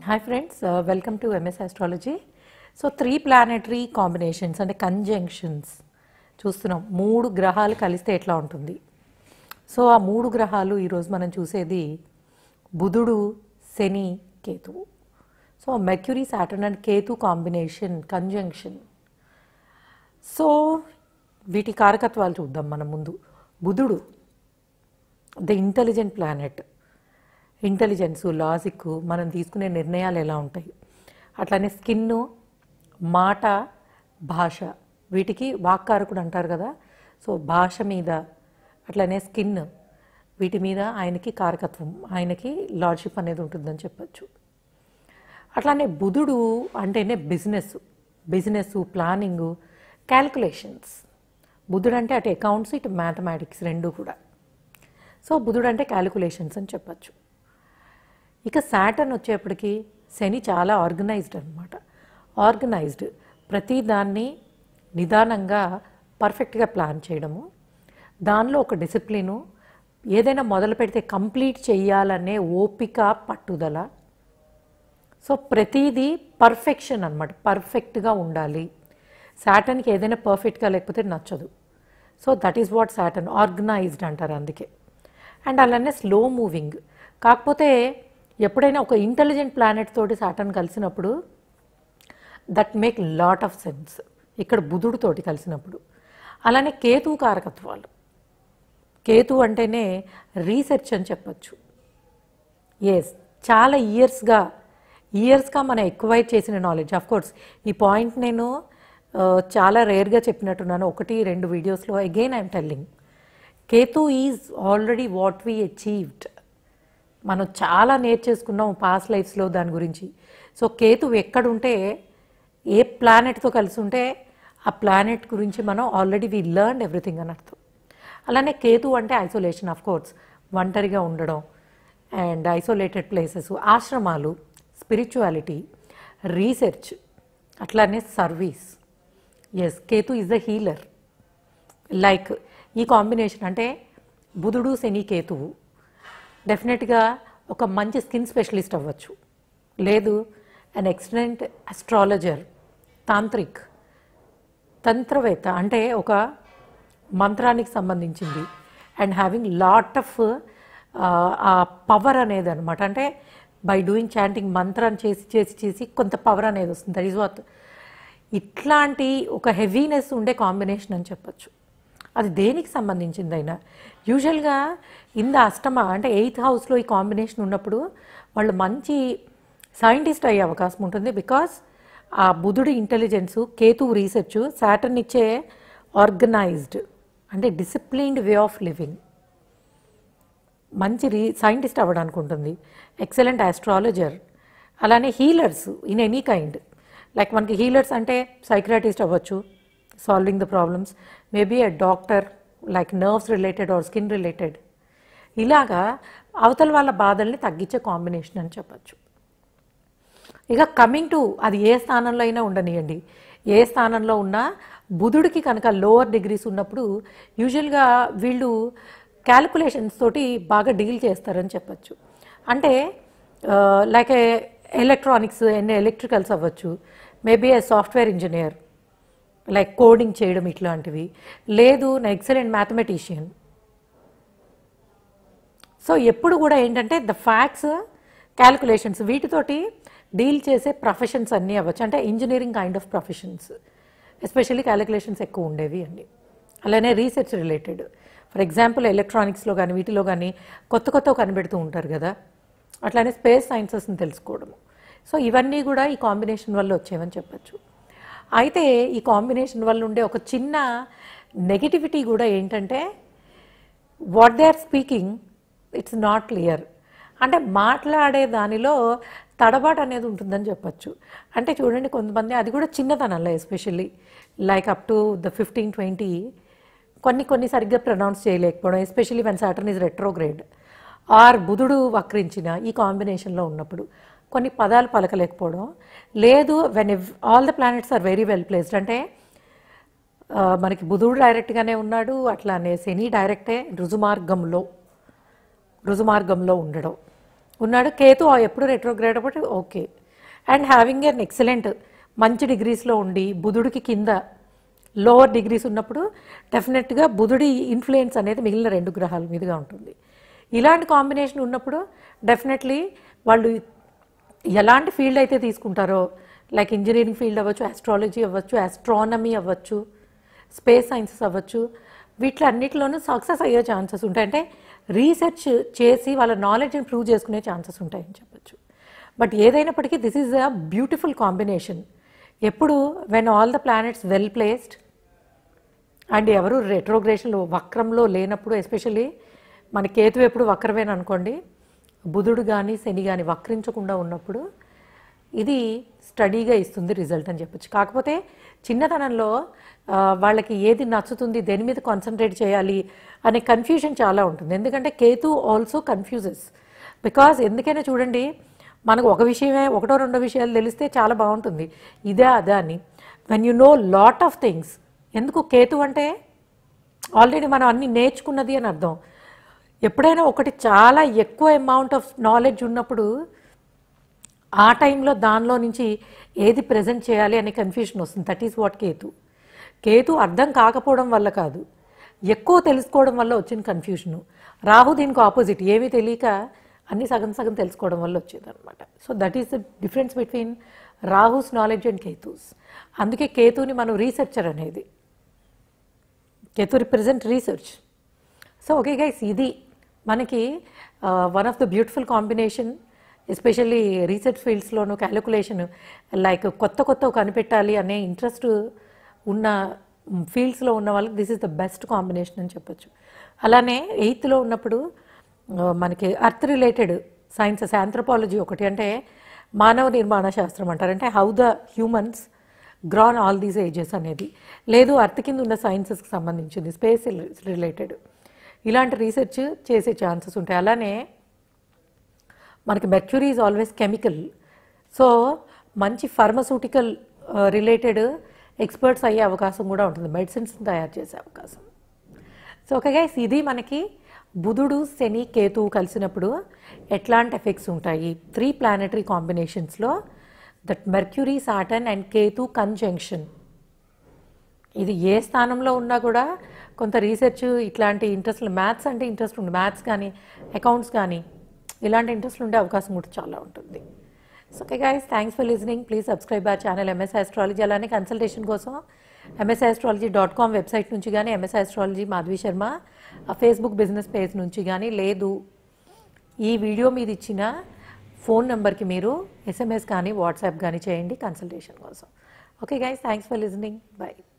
hi friends welcome to MS astrology so three planetary combinations అంటే conjunctions చూస్తున్నాం మూడు గ్రహాలు కలిస్తే ఎట్లా ఉంటుంది సో ఆ మూడు గ్రహాలు ఈరోజు మనం చూసేది బుధుడు శని కేతువు so Mercury Saturn and Ketu combination conjunction so వీటి కారకత్వాలు చూద్దాం మనం ముందు బుధుడు the intelligent planet intelligence logic మనం తీసుకునే నిర్ణయాలు ఎలా ఉంటాయి అట్లానే స్కిన్ మాట భాష వీటికి వాక్కారకుడు అంటారు కదా సో భాష మీద అట్లనే స్కిన్ వీటి మీద ఆయనకి కారకత్వం ఆయనకి లార్డ్షిప్ అనేది ఉంటుందని చెప్పచ్చు అట్లానే బుధుడు అంటేనే బిజినెస్ బిజినెస్ ప్లానింగ్ క్యాల్కులేషన్స్ బుధుడు అంటే అటు అకౌంట్స్ ఇటు మ్యాథమెటిక్స్ రెండు కూడా సో బుధుడు అంటే క్యాలిక్యులేషన్స్ అని చెప్పచ్చు ఇక శాటర్న్ వచ్చేప్పటికి శని చాలా ఆర్గనైజ్డ్ అనమాట ఆర్గనైజ్డ్ ప్రతి దాన్ని నిదానంగా పర్ఫెక్ట్గా ప్లాన్ చేయడము దానిలో ఒక డిసిప్లిను ఏదైనా మొదలు పెడితే కంప్లీట్ చేయాలనే ఓపిక పట్టుదల సో ప్రతిదీ పర్ఫెక్షన్ అనమాట పర్ఫెక్ట్గా ఉండాలి శాటన్కి ఏదైనా పర్ఫెక్ట్గా లేకపోతే నచ్చదు so that is what Saturn organized అంటారు అందుకే అండ్ అలానే స్లో మూవింగ్ కాకపోతే ఎప్పుడైనా ఒక ఇంటెలిజెంట్ ప్లానెట్ తోటి సాటర్న్ కలిసినప్పుడు that make lot of sense ఇక్కడ బుధుడితోటి కలిసినప్పుడు అలానే కేతు కారకత్వాలు కేతు అంటేనే రీసెర్చ్ అని చెప్పచ్చు ఎస్ చాలా ఇయర్స్గా ఇయర్స్గా మనం ఎక్వైర్ చేసిన నాలెడ్జ్ ఆఫ్ కోర్స్ ఈ పాయింట్ నేను ఆ, చాలా రేర్గా చెప్పినట్టున్నాను ఒకటి రెండు వీడియోస్లో again I'm telling Ketu is already what we achieved మనం చాలా నేర్చేసుకున్నాం పాస్ట్ లైఫ్స్లో దాని గురించి సో కేతు ఎక్కడుంటే ఏ ప్లానెట్తో కలిసి ఉంటే ఆ ప్లానెట్ గురించి మనం ఆల్రెడీ వీ లర్న్ ఎవ్రీథింగ్ అని అర్థం అలానే కేతు అంటే ఐసోలేషన్ ఆఫ్ కోర్స్ ఒంటరిగా ఉండడం అండ్ ఐసోలేటెడ్ ప్లేసెస్ ఆశ్రమాలు స్పిరిచువాలిటీ రీసెర్చ్ అట్లానే service yes Ketu is the healer like ఈ కాంబినేషన్ అంటే బుధుడు శని కేతువు డెఫినెట్గా ఒక మంచి స్కిన్ స్పెషలిస్ట్ అవ్వచ్చు లేదు అన్ ఎక్సలెంట్ అస్ట్రాలజర్ తాంత్రిక్ తంత్రవేత్త అంటే ఒక మంత్రానికి సంబంధించింది and having lot of uh power అనేది అనమాట అంటే బై డూయింగ్ చాంటింగ్ మంత్రాన్ని చేసి చేసి చేసి కొంత పవర్ అనేది వస్తుంది దట్ ఈస్ వాట్ ఇట్లాంటి ఒక హెవీనెస్ ఉండే కాంబినేషన్ అని చెప్పచ్చు అది దేనికి సంబంధించింది అయినా యూజువల్గా ఇంద అష్టమ అంటే ఎయిత్ హౌస్లో ఈ కాంబినేషన్ ఉన్నప్పుడు వాళ్ళు మంచి సైంటిస్ట్ అయ్యే అవకాశం ఉంటుంది బికాస్ ఆ బుధుడి ఇంటెలిజెన్సు కేతు రీసెర్చ్ సాటర్న్ ఇచ్చే ఆర్గనైజ్డ్ అంటే డిసిప్లిన్డ్ వే ఆఫ్ లివింగ్ మంచి రీ సైంటిస్ట్ అవ్వడానికి ఉంటుంది ఎక్సలెంట్ ఆస్ట్రాలజర్ అలానే healers in any kind like మనకి హీలర్స్ అంటే సైక్రాటిస్ట్ అవ్వచ్చు solving the problems maybe a doctor like nerves related or skin related ఇలాగా అవతల వాళ్ళ బాధల్ని తగ్గించే కాంబినేషన్ అని చెప్పచ్చు ఇక కమింగ్ టు అది ఏ స్థానంలో అయినా ఉండనియండి ఏ స్థానంలో ఉన్నా బుధుడికి కనుక లోవర్ డిగ్రీస్ ఉన్నప్పుడు యూజువల్గా వీళ్ళు క్యాలిక్యులేషన్స్ తోటి బాగా డీల్ చేస్తారని చెప్పచ్చు అంటే లైక్ ఎలక్ట్రానిక్స్ ఎన్ని ఎలక్ట్రికల్స్ అవ్వచ్చు maybe a software engineer like coding చేయడం ఇట్లాంటివి లేదు నా ఎక్సలెంట్ మ్యాథమెటీషియన్ సో ఎప్పుడు కూడా ఏంటంటే ద ఫ్యాక్ట్స్ క్యాలిక్యులేషన్స్ వీటితోటి డీల్ చేసే ప్రొఫెషన్స్ అన్నీ అవ్వచ్చు అంటే engineering kind of professions especially calculations ఎక్కువ ఉండేవి అన్నీ అలానే రీసెర్చ్ రిలేటెడ్ ఫర్ ఎగ్జాంపుల్ ఎలక్ట్రానిక్స్లో కానీ వీటిలో కానీ కొత్త కొత్త కనిపెడుతూ ఉంటారు కదా అట్లానే స్పేస్ సైన్సెస్ని తెలుసుకోవడము సో ఇవన్నీ కూడా ఈ కాంబినేషన్ వల్ల వచ్చేవని చెప్పచ్చు అయితే ఈ కాంబినేషన్ వల్ల ఉండే ఒక చిన్న నెగిటివిటీ కూడా ఏంటంటే what they are speaking it's not clear అంటే మాట్లాడే దానిలో తడబాటు అనేది ఉంటుందని చెప్పచ్చు అంటే చూడండి కొంతమంది అది కూడా చిన్నతనంలో especially like up to the fifteen twenty కొన్ని కొన్ని సరిగ్గా ప్రొనౌన్స్ చేయలేకపోవడం especially one Saturn is retrograde or బుధుడు వక్రించిన ఈ కాంబినేషన్లో ఉన్నప్పుడు కొన్ని పదాలు పలకలేకపోవడం లేదు when all the planets are very well placed అంటే ఆ, మనకి బుధుడు డైరెక్ట్గానే ఉన్నాడు అట్లానే శని డైరెక్టే రుజుమార్గంలో రుజుమార్గంలో ఉండడం ఉన్నాడు కేతు ఎప్పుడు రెట్రోగ్రేడ్ అప్పుడు okay and having an excellent మంచి డిగ్రీస్లో ఉండి బుధుడికి కింద లోవర్ డిగ్రీస్ ఉన్నప్పుడు డెఫినెట్గా బుధుడి ఇన్ఫ్లుయెన్స్ అనేది మిగిలిన రెండు గ్రహాల మీదుగా ఉంటుంది ఇలాంటి కాంబినేషన్ ఉన్నప్పుడు డెఫినెట్లీ వాళ్ళు ఎలాంటి ఫీల్డ్ అయితే తీసుకుంటారో లైక్ ఇంజనీరింగ్ ఫీల్డ్ అవ్వచ్చు ఆస్ట్రాలజీ అవ్వచ్చు ఆస్ట్రానమీ అవ్వచ్చు స్పేస్ సైన్సెస్ అవ్వచ్చు వీటిలన్నిటిలోనూ సక్సెస్ అయ్యే ఛాన్సెస్ ఉంటాయి అంటే రీసెర్చ్ చేసి వాళ్ళ నాలెడ్జ్ని ప్రూవ్ చేసుకునే ఛాన్సెస్ ఉంటాయని చెప్పొచ్చు బట్ ఏదైనప్పటికీ this is a beautiful combination ఎప్పుడు when all the planets well placed and ఎవరు రెట్రోగ్రేషన్లో వక్రంలో లేనప్పుడు ఎస్పెషల్లీ మన కేతు ఎప్పుడు వక్రమేన అనుకోండి బుధుడు కానీ శని కానీ వక్రించకుండా ఉన్నప్పుడు ఇది స్టడీగా ఇస్తుంది రిజల్ట్ అని చెప్పొచ్చు కాకపోతే చిన్నతనంలో ఆ, వాళ్ళకి ఏది నచ్చుతుంది దేని మీద కాన్సన్ట్రేట్ చేయాలి అనే కన్ఫ్యూజన్ చాలా ఉంటుంది ఎందుకంటే కేతు ఆల్సో కన్ఫ్యూజెస్ బికాజ్ ఎందుకైనా చూడండి మనకు ఒక విషయమే ఒకటో రెండో విషయాలు తెలిస్తే చాలా బాగుంటుంది ఇదే అదే అని when you know lot of things ఎందుకు కేతు అంటే ఆల్రెడీ మనం అన్ని నేర్చుకున్నది అని అర్థం ఎప్పుడైనా ఒకటి చాలా ఎక్కువ అమౌంట్ ఆఫ్ నాలెడ్జ్ ఉన్నప్పుడు ఆ టైంలో దానిలో నుంచి ఏది ప్రజెంట్ చేయాలి అనే కన్ఫ్యూషన్ వస్తుంది that is what Ketu Ketu అర్థం కాకపోవడం వల్ల కాదు ఎక్కువ తెలుసుకోవడం వల్ల వచ్చిన కన్ఫ్యూషను రాహు దీనికి ఆపోజిట్ ఏమీ తెలియక అన్ని సగం సగం తెలుసుకోవడం వల్ల వచ్చేది అనమాట so that is the difference between Rahu's knowledge and Ketu's అందుకే కేతుని మనం రీసెర్చర్ అనేది Ketu represent research so okay guys ఇది మనకి one of the beautiful combination especially research ఫీల్డ్స్లోను క్యాలిక్యులేషన్ లైక్ కొత్త కొత్త కనిపెట్టాలి అనే ఇంట్రెస్ట్ ఉన్న ఫీల్డ్స్లో ఉన్న వాళ్ళకి this is the best combination అని చెప్పొచ్చు అలానే ఎయిత్లో ఉన్నప్పుడు ఆ, మనకి అర్త్ రిలేటెడ్ సైన్సెస్ ఆంథ్రపాలజీ ఒకటి అంటే మానవ నిర్మాణ శాస్త్రం అంటారు అంటే how the humans grown all these ages అనేది లేదు అర్త్ కింద ఉన్న సైన్సెస్కి సంబంధించింది స్పేస్ రిలేటెడ్ ఇలాంటి రీసెర్చ్ చేసే ఛాన్సెస్ ఉంటాయి అలానే మనకి Mercury is always chemical so మంచి ఫార్మసూటికల్ రిలేటెడ్ ఎక్స్పర్ట్స్ అయ్యే అవకాశం కూడా ఉంటుంది మెడిసిన్స్ తయారు చేసే అవకాశం సో ఓకే గైస్ ఇది మనకి బుధుడు శని కేతు కలిసినప్పుడు ఎట్లాంటి ఎఫెక్ట్స్ ఉంటాయి త్రీ ప్లానెటరీ కాంబినేషన్స్లో that Mercury Saturn and Ketu conjunction ఇది ఏ స్థానంలో ఉన్నా కూడా కొంత రీసెర్చ్ ఇట్లాంటి ఇంట్రెస్ట్ మ్యాథ్స్ అంటే ఇంట్రెస్ట్ ఉంది మ్యాథ్స్ కానీ అకౌంట్స్ కానీ ఇలాంటి ఇంట్రెస్ట్ ఉండే అవకాశం కూడా చాలా ఉంటుంది so okay guys thanks for listening please subscribe our channel MS astrology అలానే కన్సల్టేషన్ కోసం MS astrology dot com website నుంచి కానీ ఎంఎస్ ఆస్ట్రాలజీ మాధవి శర్మ ఆ ఫేస్బుక్ బిజినెస్ పేజ్ నుంచి కానీ లేదు ఈ వీడియో మీద ఇచ్చిన ఫోన్ నెంబర్కి మీరు ఎస్ఎంఎస్ కానీ వాట్సాప్ కానీ చేయండి కన్సల్టేషన్ కోసం okay guys thanks for listening by